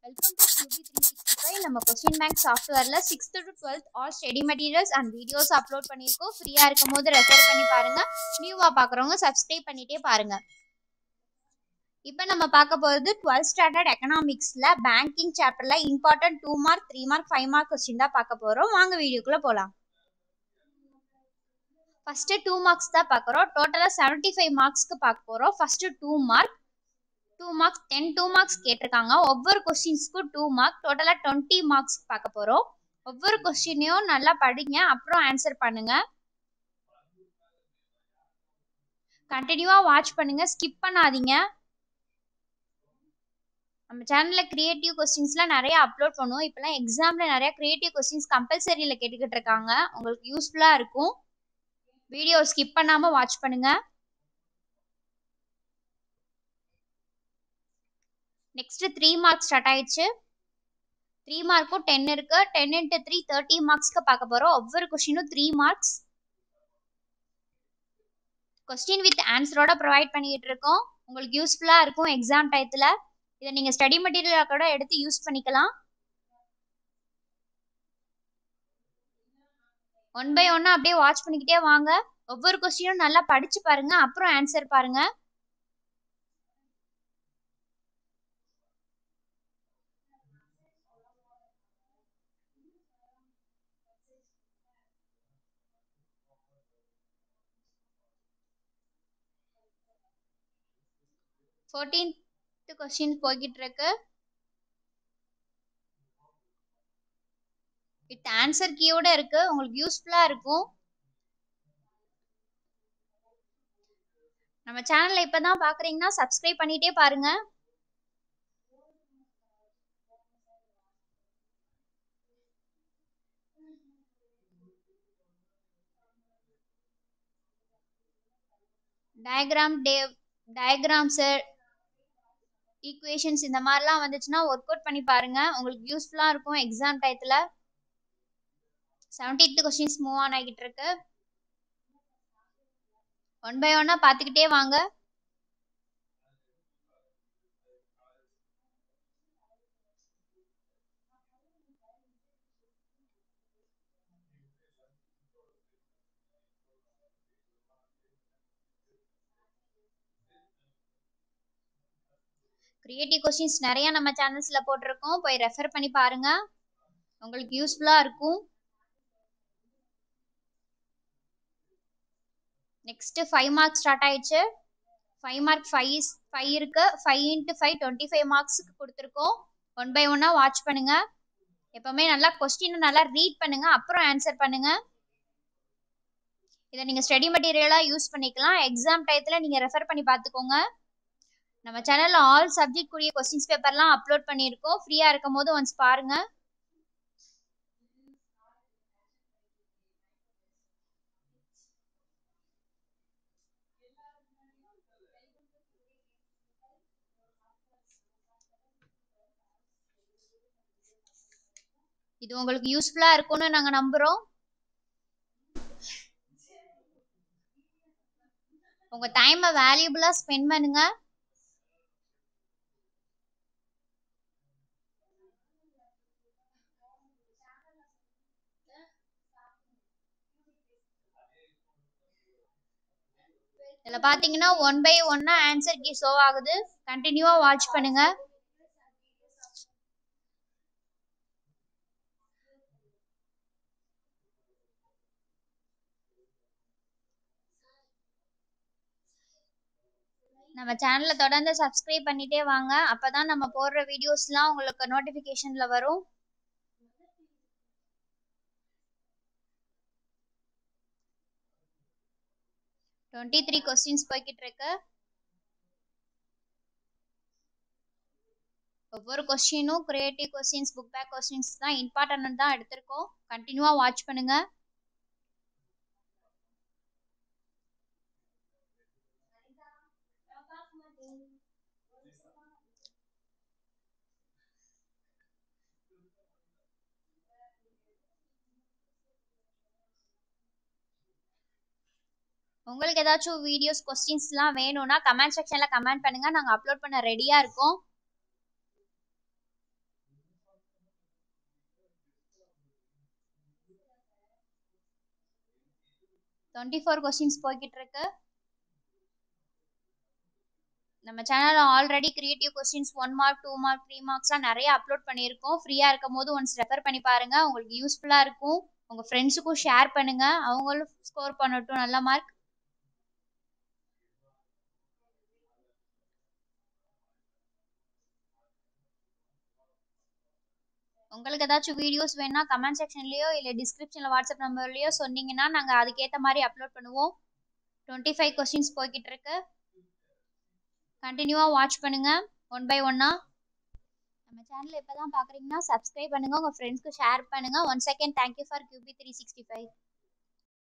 welcome to QB three sixty five நம்ம question bank சாஃப்ட்வேரில் sixth to twelfth all study materials and videos upload பண்ணியிருக்கோம் ஃப்ரீயாக இருக்கும் போது ரெஃபர் பண்ணி பாருங்கள் நியூவாக பார்க்குறவங்க சப்ஸ்கிரைப் பண்ணிகிட்டே பாருங்கள் இப்போ நம்ம பார்க்க போகிறது டுவெல்த் ஸ்டாண்டர்ட் எக்கனாமிக்ஸில் பேங்கிங் சாப்டரில் important two mark three mark five mark question தான் பார்க்க போகிறோம் வாங்க வீடியோக்குள்ளே போகலாம் ஃபஸ்ட்டு டூ மார்க்ஸ் தான் பார்க்குறோம் டோட்டலாக செவன்ட்டி ஃபைவ் மார்க்ஸ்க்கு பார்க்க போகிறோம் first two mark two marks ten two marks கேட்டிருக்காங்க ஒவ்வொரு கொஸ்டின்ஸ்க்கும் டூ மார்க் டோட்டலாக டுவெண்ட்டி மார்க்ஸ் பார்க்க போகிறோம் ஒவ்வொரு கொஸ்டினையும் நல்லா படிங்க அப்புறம் ஆன்சர் பண்ணுங்க கண்டினியூவாக வாட்ச் பண்ணுங்க ஸ்கிப் பண்ணாதீங்க நம்ம சேனலில் க்ரியேட்டிவ் கொஸ்டின்ஸ்லாம் நிறைய அப்லோட் பண்ணுவோம் இப்போலாம் எக்ஸாமில் நிறைய க்ரியேட்டிவ் கொஸ்டின்ஸ் கம்பல்சரியில் கேட்டுக்கிட்டு இருக்காங்க உங்களுக்கு யூஸ்ஃபுல்லாக இருக்கும் வீடியோ ஸ்கிப் பண்ணாமல் வாட்ச் பண்ணுங்கள் நெக்ஸ்ட் த்ரீ மார்க்ஸ் ஸ்டார்ட் ஆயிடுச்சு த்ரீ மார்க்கும் டென் இருக்கு டென் இன்ட்டு த்ரீ தேர்ட்டி மார்க்ஸ்க்கு பார்க்க போகிறோம் ஒவ்வொரு கொஸ்டினும் த்ரீ மார்க்ஸ் கொஸ்டின் வித் ஆன்சரோட ப்ரொவைட் பண்ணிக்கிட்டு இருக்கோம் உங்களுக்கு யூஸ்ஃபுல்லாக இருக்கும் எக்ஸாம் டயத்தில் இதை நீங்கள் ஸ்டடி மெட்டீரியலாக கூட எடுத்து யூஸ் பண்ணிக்கலாம் ஒன் பை ஒன்னா அப்படியே வாட்ச் பண்ணிக்கிட்டே வாங்க ஒவ்வொரு கொஸ்டினும் நல்லா படிச்சு பாருங்க அப்புறம் ஆன்சர் பாருங்க ஃபோர்டீன்த் கொஸ்டின் போய்கிட்டு இருக்கு வித் ஆன்சர் கீயோட இருக்கு உங்களுக்கு யூஸ்ஃபுல்லா இருக்கும் நம்ம சேனல்ல இப்பதான் பாக்குறீங்கன்னா சப்ஸ்கிரைப் பண்ணிட்டே பாருங்க டயக்ராம் டே டயக்ராம்ஸு ஈக்குவேஷன்ஸ் இந்த மாதிரிலாம் வந்துச்சுன்னா ஒர்க் அவுட் பண்ணி பாருங்க உங்களுக்கு யூஸ்ஃபுல்லாக இருக்கும் எக்ஸாம் டயத்தில் செவன்டீன்த் கொஸ்டின்ஸ் மூவ் ஆன் ஆகிட்டு இருக்கு ஒன் பை ஒன்னாக பார்த்துக்கிட்டே வாங்க கிரியேட்டிவ் கொஸ்டின்ஸ் நிறைய நம்ம சேனல்ஸ்ல போட்டிருக்கோம் போய் ரெஃபர் பண்ணி பாருங்க உங்களுக்கு யூஸ்ஃபுல்லா இருக்கும் நெக்ஸ்ட் ஃபைவ் மார்க்ஸ் ஸ்டார்ட் ஆயிடுச்சு ஃபைவ் மார்க் ஃபைவ் ஃபைவ் இருக்கு five into five twenty five மார்க்ஸுக்கு கொடுத்துருக்கோம் ஒன் பை ஒன்னா வாட்ச் பண்ணுங்க எப்பவுமே நல்லா கொஸ்டினை நல்லா ரீட் பண்ணுங்க அப்புறம் ஆன்சர் பண்ணுங்க இதை நீங்க ஸ்டடி மெட்டீரியலா யூஸ் பண்ணிக்கலாம் எக்ஸாம் டயத்துல நீங்க ரெஃபர் பண்ணி பார்த்துக்கோங்க நம்ம சேனல்ல ஆல் சப்ஜெக்ட் கூடிய கொஸ்டின்ஸ் பேப்பர்லாம் அப்லோட் பண்ணியிருக்கோம் ஃப்ரீயா இருக்கும் போது ஒன்ஸ் பாருங்க இது உங்களுக்கு யூஸ்ஃபுல்லா இருக்கும்னு நாங்க நம்புறோம் உங்க டைமை வேல்யூபிளா ஸ்பெண்ட் பண்ணுங்க இதில் பார்த்தீங்கன்னா ஒன் பை ஒன்னா ஆன்சர் கீ ஷோ ஆகுது கண்டினியூவாக வாட்ச் பண்ணுங்க நம்ம சேனலை தொடர்ந்து சப்ஸ்கிரைப் பண்ணிட்டே வாங்க அப்பதான் நம்ம போடுற வீடியோஸ்லாம் உங்களுக்கு நோட்டிஃபிகேஷன்ல வரும் டுவெண்ட்டி த்ரீ கொஸ்டின்ஸ் போய்கிட்டு இருக்கு ஒவ்வொரு கொஸ்டினும் creative questions book back questions தான் இம்பார்ட்டன்ட் தான் எடுத்திருக்கோம் கண்டினியூவாக வாட்ச் பண்ணுங்க உங்களுக்கு ஏதாச்சும் வீடியோஸ் கொஸ்டின்ஸ்லாம் வேணும்னா கமெண்ட் செக்ஷனில் கமெண்ட் பண்ணுங்கள் நாங்கள் அப்லோட் பண்ண ரெடியாக இருக்கோம் டுவெண்ட்டி ஃபோர் கொஸ்டின்ஸ் போய்கிட்டு இருக்கு நம்ம சேனலில் already creative questions one mark two mark three மார்க்ஸ்லாம் நிறைய அப்லோட் பண்ணியிருக்கோம் ஃப்ரீயாக இருக்கும் போது ஒன்ஸ் ரெஃபர் பண்ணி பாருங்க உங்களுக்கு யூஸ்ஃபுல்லாக இருக்கும் உங்கள் ஃப்ரெண்ட்ஸுக்கும் ஷேர் பண்ணுங்க அவங்களும் ஸ்கோர் பண்ணட்டும் நல்ல மார்க் உங்களுக்கு ஏதாச்சும் வீடியோஸ் வேணா கமெண்ட் செக்ஷன்லேயோ இல்லை டிஸ்கிரிப்ஷனில் வாட்ஸ்அப் நம்பர்லேயோ சொன்னீங்கன்னா நாங்கள் அதுக்கேற்ற மாதிரி அப்லோட் பண்ணுவோம் டுவெண்ட்டி ஃபைவ் கொஸ்டின்ஸ் போய்கிட்டு இருக்கு கண்டினியூவாக வாட்ச் பண்ணுங்க ஒன் பை ஒன்னா நம்ம சேனல் இப்போ தான் பார்க்குறீங்கன்னா சப்ஸ்கிரைப் பண்ணுங்க உங்கள் ஃப்ரெண்ட்ஸ்க்கு ஷேர் பண்ணுங்க one second thank you for QB three sixty five